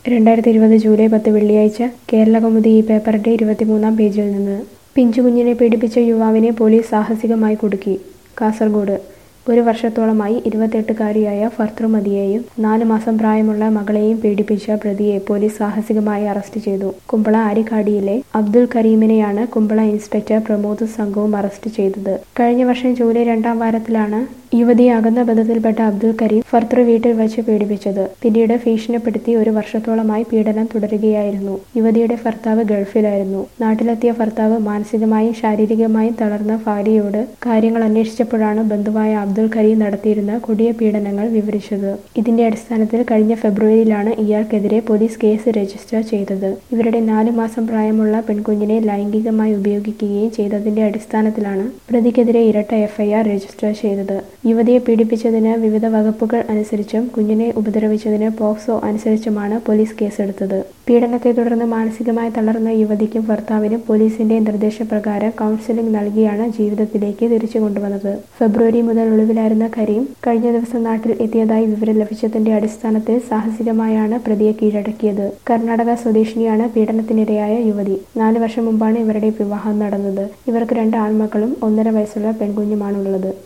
രണ്ടായിരത്തി ഇരുപത് ജൂലൈ പത്ത് വെള്ളിയാഴ്ച കേരളകൗമുദി ഈ പേപ്പറിന്റെ ഇരുപത്തിമൂന്നാം പേജിൽ നിന്ന് പിഞ്ചുകുഞ്ഞിനെ പീഡിപ്പിച്ച യുവാവിനെ പോലീസ് സാഹസികമായി കുടുക്കി കാസർഗോഡ് ഒരു വർഷത്തോളമായി ഇരുപത്തെട്ടുകാരിയായ ഫർത്തൃമതിയെയും നാല് മാസം പ്രായമുള്ള മകളെയും പീഡിപ്പിച്ച പ്രതിയെ പോലീസ് സാഹസികമായി അറസ്റ്റ് ചെയ്തു കുമ്പള ആരിക്കാടിയിലെ അബ്ദുൽ കരീമിനെയാണ് കുമ്പള ഇൻസ്പെക്ടർ പ്രമോദ് സംഘവും അറസ്റ്റ് ചെയ്തത് കഴിഞ്ഞ വർഷം ജൂലൈ രണ്ടാം വാരത്തിലാണ് യുവതിയെ അകന്ന ബന്ധത്തിൽപ്പെട്ട അബ്ദുൽ കരീം ഫർത്തൃ വീട്ടിൽ വച്ച് പീഡിപ്പിച്ചത് പിന്നീട് ഭീഷണിപ്പെടുത്തി ഒരു വർഷത്തോളമായി പീഡനം തുടരുകയായിരുന്നു യുവതിയുടെ ഭർത്താവ് ഗൾഫിലായിരുന്നു നാട്ടിലെത്തിയ ഭർത്താവ് മാനസികമായും ശാരീരികമായും തളർന്ന ഭാര്യയോട് കാര്യങ്ങൾ അന്വേഷിച്ചപ്പോഴാണ് ബന്ധുവായ അബ്ദുൽ കരീം നടത്തിയിരുന്ന കൊടിയ പീഡനങ്ങൾ വിവരിച്ചത് ഇതിന്റെ അടിസ്ഥാനത്തിൽ കഴിഞ്ഞ ഫെബ്രുവരിയിലാണ് ഇയാൾക്കെതിരെ പോലീസ് കേസ് രജിസ്റ്റർ ചെയ്തത് ഇവരുടെ നാലു മാസം പ്രായമുള്ള പെൺകുഞ്ഞിനെ ലൈംഗികമായി ഉപയോഗിക്കുകയും ചെയ്തതിന്റെ അടിസ്ഥാനത്തിലാണ് പ്രതിക്കെതിരെ ഇരട്ട എഫ്ഐആർ രജിസ്റ്റർ ചെയ്തത് യുവതിയെ പീഡിപ്പിച്ചതിന് വിവിധ വകുപ്പുകൾ അനുസരിച്ചും കുഞ്ഞിനെ ഉപദ്രവിച്ചതിന് പോക്സോ അനുസരിച്ചുമാണ് പോലീസ് കേസെടുത്തത് പീഡനത്തെ തുടർന്ന് മാനസികമായി തളർന്ന യുവതിക്കും ഭർത്താവിനും പോലീസിന്റെ നിർദ്ദേശപ്രകാരം കൗൺസിലിംഗ് നൽകിയാണ് ജീവിതത്തിലേക്ക് തിരിച്ചു കൊണ്ടുവന്നത് ഫെബ്രുവരി മുതൽ ഒളിവിലായിരുന്ന കരീം കഴിഞ്ഞ ദിവസം നാട്ടിൽ എത്തിയതായി വിവരം ലഭിച്ചതിന്റെ അടിസ്ഥാനത്തിൽ സാഹസികമായാണ് പ്രതിയെ കീഴടക്കിയത് കർണാടക സ്വദേശിനിയാണ് പീഡനത്തിനിരയായ യുവതി നാല് വർഷം മുമ്പാണ് ഇവരുടെ വിവാഹം നടന്നത് ഇവർക്ക് രണ്ട് ആൺമക്കളും ഒന്നര വയസ്സുള്ള പെൺകുഞ്ഞുമാണുള്ളത്